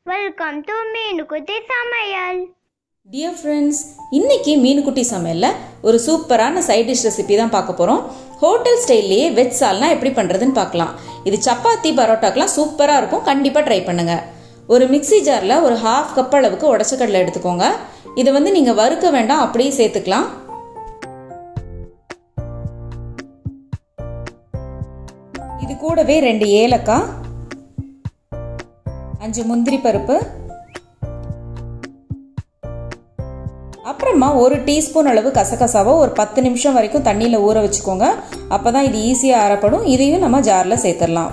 welcome to மீனுக்குட்டி சமையல் dear friends இன்னைக்கு மீனுக்குட்டி சமையலில் ஒரு சூப்பரான சைட் டிஷ் ரெசிபி தான் பார்க்க போகிறோம் ஹோட்டல் ஸ்டைல்லையே வெஜ் சால்னா எப்படி பண்ணுறதுன்னு பார்க்கலாம் இது சப்பாத்தி பரோட்டாக்கெலாம் சூப்பராக இருக்கும் கண்டிப்பாக ட்ரை பண்ணுங்கள் ஒரு மிக்ஸி ஜாரில் ஒரு ஹாஃப் கப் அளவுக்கு உடச்ச கடலை எடுத்துக்கோங்க இதை வந்து நீங்கள் வறுக்க வேண்டாம் அப்படியே சேர்த்துக்கலாம் இது கூடவே ரெண்டு ஏலக்காய் அஞ்சு முந்திரி பருப்பு அப்புறமா ஒரு டீஸ்பூன் அளவு கசகசாவை ஒரு பத்து நிமிஷம் வரைக்கும் தண்ணியில் ஊற வச்சுக்கோங்க அப்போ தான் இது ஈஸியாக அரைப்படும் இதையும் நம்ம ஜாரில் சேர்த்துடலாம்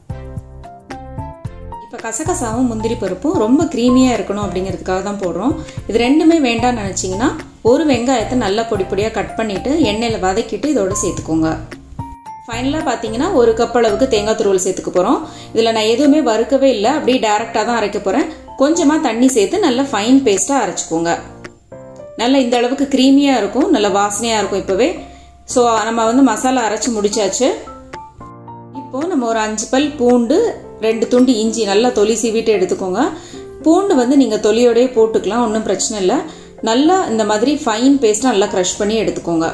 இப்போ கசகசாவும் முந்திரி பருப்பும் ரொம்ப க்ரீமியாக இருக்கணும் அப்படிங்கிறதுக்காக தான் போடுறோம் இது ரெண்டுமே வேண்டாம்னு நினச்சிங்கன்னா ஒரு வெங்காயத்தை நல்லா பொடி பொடியாக கட் பண்ணிவிட்டு எண்ணெயில் வதக்கிட்டு இதோட சேர்த்துக்கோங்க ஃபைனலாக பார்த்தீங்கன்னா ஒரு கப் அளவுக்கு தேங்காய் துருவல் சேர்த்துக்க போகிறோம் இதில் நான் எதுவுமே வறுக்கவே இல்லை அப்படியே டேரெக்டாக தான் அரைக்க போகிறேன் கொஞ்சமாக தண்ணி சேர்த்து நல்லா ஃபைன் பேஸ்ட்டாக அரைச்சிக்கோங்க நல்ல இந்த அளவுக்கு க்ரீமியாக இருக்கும் நல்ல வாசனையாக இருக்கும் இப்போவே ஸோ நம்ம வந்து மசாலா அரைச்சி முடிச்சாச்சு இப்போது நம்ம ஒரு அஞ்சு பல் பூண்டு ரெண்டு துண்டு இஞ்சி நல்லா தொலி சீவிட்டு எடுத்துக்கோங்க பூண்டு வந்து நீங்கள் தொலியோடய போட்டுக்கலாம் ஒன்றும் பிரச்சனை இல்லை நல்லா இந்த மாதிரி ஃபைன் பேஸ்ட்டாக நல்லா க்ரஷ் பண்ணி எடுத்துக்கோங்க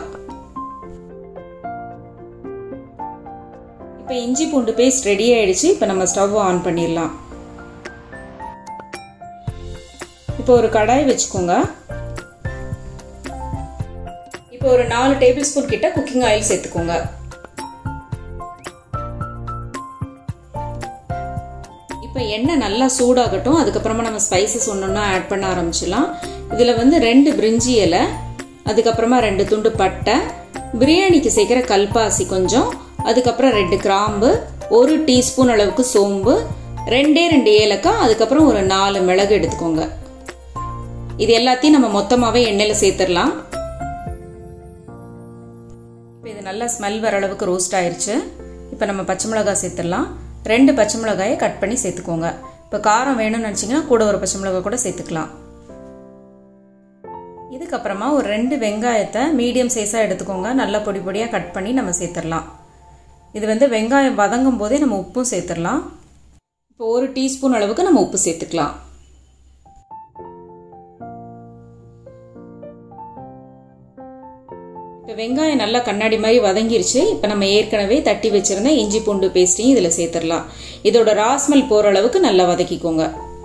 இப்போ இஞ்சி பூண்டு பேஸ்ட் ரெடி ஆயிடுச்சு இப்போ நம்ம ஸ்டவ் ஆன் பண்ணிடலாம் இப்போ ஒரு கடாய் வச்சுக்கோங்க இப்போ ஒரு நாலு டேபிள் ஸ்பூன் கிட்ட குக்கிங் ஆயில் சேர்த்துக்கோங்க இப்போ எண்ணெய் நல்லா சூடாகட்டும் அதுக்கப்புறமா நம்ம ஸ்பைசஸ் ஒன்றொன்னா ஆட் பண்ண ஆரம்பிச்சிடலாம் இதில் வந்து ரெண்டு பிரிஞ்சி இலை அதுக்கப்புறமா ரெண்டு துண்டு பட்டை பிரியாணிக்கு சேர்க்குற கல்பாசி கொஞ்சம் அதுக்கப்புறம் ரெண்டு கிராம்பு ஒரு டீஸ்பூன் அளவுக்கு சோம்பு ரெண்டே ரெண்டு ஏலக்காய் அதுக்கப்புறம் ஒரு நாலு மிளகு எடுத்துக்கோங்க இது எல்லாத்தையும் நம்ம மொத்தமாகவே எண்ணெயில் சேர்த்துடலாம் இப்போ இது நல்லா ஸ்மெல் வர அளவுக்கு ரோஸ்ட் ஆயிடுச்சு இப்போ நம்ம பச்சை மிளகாய் சேர்த்துடலாம் ரெண்டு பச்சை மிளகாயை கட் பண்ணி சேர்த்துக்கோங்க இப்போ காரம் வேணும்னு நினச்சிங்கன்னா கூட ஒரு பச்சை மிளகாய் கூட சேர்த்துக்கலாம் இதுக்கப்புறமா ஒரு ரெண்டு வெங்காயத்தை மீடியம் சைஸாக எடுத்துக்கோங்க நல்லா பொடி பொடியாக கட் பண்ணி நம்ம சேர்த்துடலாம் இது வந்து வெங்காயம் வதங்கும் போதே நம்ம உப்பும் சேர்த்துடலாம் இப்போ ஒரு டீஸ்பூன் அளவுக்கு நம்ம உப்பு சேர்த்துக்கலாம் இப்போ வெங்காயம் நல்லா கண்ணாடி மாதிரி வதங்கிருச்சு இப்போ நம்ம ஏற்கனவே தட்டி வச்சிருந்த இஞ்சி பூண்டு பேஸ்ட்டையும் இதில் சேர்த்துடலாம் இதோட ராஸ்மல் போகிற அளவுக்கு நல்லா வதக்கிக்கோங்க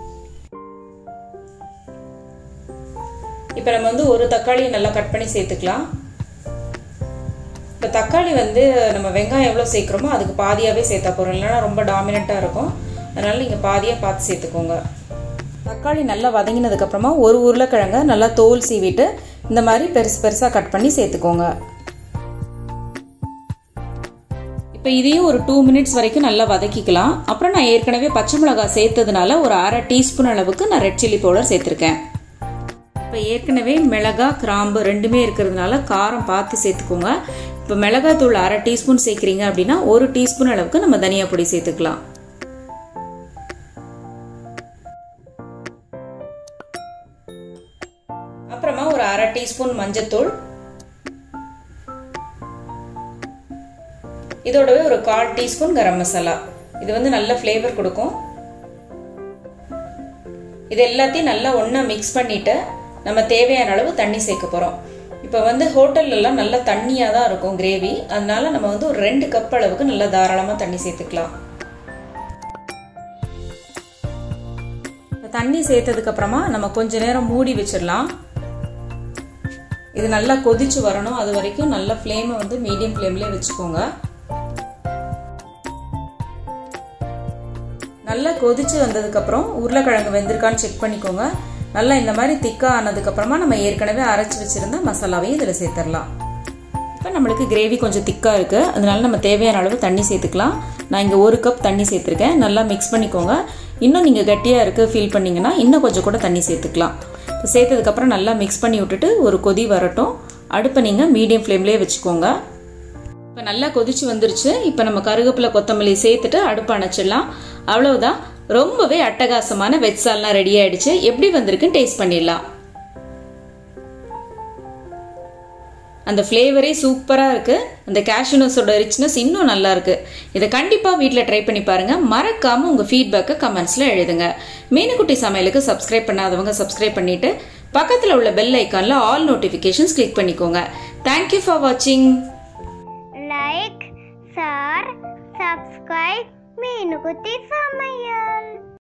இப்போ நம்ம வந்து ஒரு தக்காளியை நல்லா கட் பண்ணி சேர்த்துக்கலாம் இப்போ தக்காளி வந்து நம்ம வெங்காயம் எவ்வளோ சேர்க்குறோமோ அதுக்கு பாதியாகவே சேர்த்தா போகிறோம் இல்லைன்னா ரொம்ப டாமினண்ட்டாக இருக்கும் அதனால் நீங்கள் பாதியாக பார்த்து சேர்த்துக்கோங்க தக்காளி நல்லா வதங்கினதுக்கப்புறமா ஒரு உருளைக்கிழங்க நல்லா தோல் சீவிட்டு இந்த மாதிரி பெருசு பெருசாக கட் பண்ணி சேர்த்துக்கோங்க இப்போ இதையும் ஒரு டூ மினிட்ஸ் வரைக்கும் நல்லா வதக்கிக்கலாம் அப்புறம் நான் ஏற்கனவே பச்சை மிளகாய் சேர்த்ததுனால ஒரு அரை டீஸ்பூன் அளவுக்கு நான் ரெட் சில்லி பவுடர் சேர்த்துருக்கேன் இப்போ ஏற்கனவே மிளகா கிராம்பு ரெண்டுமே இருக்கிறதுனால காரம் பார்த்து சேர்த்துக்கோங்க இப்போ மிளகாய் தூள் அரை டீஸ்பூன் சேர்க்குறீங்க அப்படின்னா ஒரு டீஸ்பூன் அளவுக்கு நம்ம தனியா பொடி சேர்த்துக்கலாம் அப்புறமா ஒரு அரை டீஸ்பூன் மஞ்சத்தூள் இதோடவே ஒரு கால் டீஸ்பூன் கரம் மசாலா இது வந்து நல்ல ஃப்ளேவர் கொடுக்கும் இது எல்லாத்தையும் நல்லா ஒன்றா மிக்ஸ் பண்ணிட்டு நம்ம தேவையான அளவு தண்ணி சேர்க்க போகிறோம் இப்போ வந்து ஹோட்டல்லலாம் நல்லா தண்ணியாக தான் இருக்கும் கிரேவி அதனால நம்ம வந்து ஒரு ரெண்டு கப் அளவுக்கு நல்லா தாராளமாக தண்ணி சேர்த்துக்கலாம் தண்ணி சேர்த்ததுக்கு அப்புறமா நம்ம கொஞ்ச நேரம் மூடி வச்சிடலாம் இது நல்லா கொதிச்சு வரணும் அது வரைக்கும் நல்ல ஃப்ளேமை வந்து மீடியம் ஃப்ளேம்லேயே வச்சுக்கோங்க நல்லா கொதிச்சு வந்ததுக்கப்புறம் உருளைக்கிழங்கு வெந்திருக்கான்னு செக் பண்ணிக்கோங்க நல்லா இந்த மாதிரி திக்காக ஆனதுக்கப்புறமா நம்ம ஏற்கனவே அரைச்சி வச்சுருந்த மசாலாவையும் இதில் சேர்த்துடலாம் இப்போ நம்மளுக்கு கிரேவி கொஞ்சம் திக்காக இருக்குது அதனால நம்ம தேவையான அளவு தண்ணி சேர்த்துக்கலாம் நான் இங்கே ஒரு கப் தண்ணி சேர்த்துருக்கேன் நல்லா மிக்ஸ் பண்ணிக்கோங்க இன்னும் நீங்கள் கட்டியாக இருக்குது ஃபீல் பண்ணிங்கன்னா இன்னும் கொஞ்சம் கூட தண்ணி சேர்த்துக்கலாம் இப்போ சேர்த்ததுக்கப்புறம் நல்லா மிக்ஸ் பண்ணி விட்டுட்டு ஒரு கொதி வரட்டும் அடுப்பை நீங்கள் மீடியம் ஃப்ளேம்லேயே வச்சுக்கோங்க இப்போ நல்லா கொதிச்சு வந்துருச்சு இப்போ நம்ம கருவேப்பிலை கொத்தமல்லி சேர்த்துட்டு அடுப்பு அணைச்சிடலாம் அவ்வளவுதான் ரொம்பவே அட்டகாசமான வெஜ் சால்னா ரெடி ஆயிடுச்சு எப்படி வந்திருக்குன்னு டேஸ்ட் பண்ணிடலாம் அந்த ஃப்ளேவரே சூப்பராக இருக்குது அந்த கேஷ்யூனஸோட ரிச்னஸ் இன்னும் நல்லா இருக்கு இதை கண்டிப்பாக வீட்டில் ட்ரை பண்ணி பாருங்கள் மறக்காமல் உங்கள் ஃபீட்பேக்கை கமெண்ட்ஸில் எழுதுங்க மீனுக்குட்டி சமையலுக்கு சப்ஸ்கிரைப் பண்ணாதவங்க சப்ஸ்கிரைப் பண்ணிவிட்டு பக்கத்தில் உள்ள பெல் ஐக்கானில் ஆல் நோட்டிஃபிகேஷன்ஸ் கிளிக் பண்ணிக்கோங்க தேங்க்யூ ஃபார் வாட்சிங் லைக் ஷேர் சப்ஸ்கிரைப் மீனுக்குத்தி சமையல்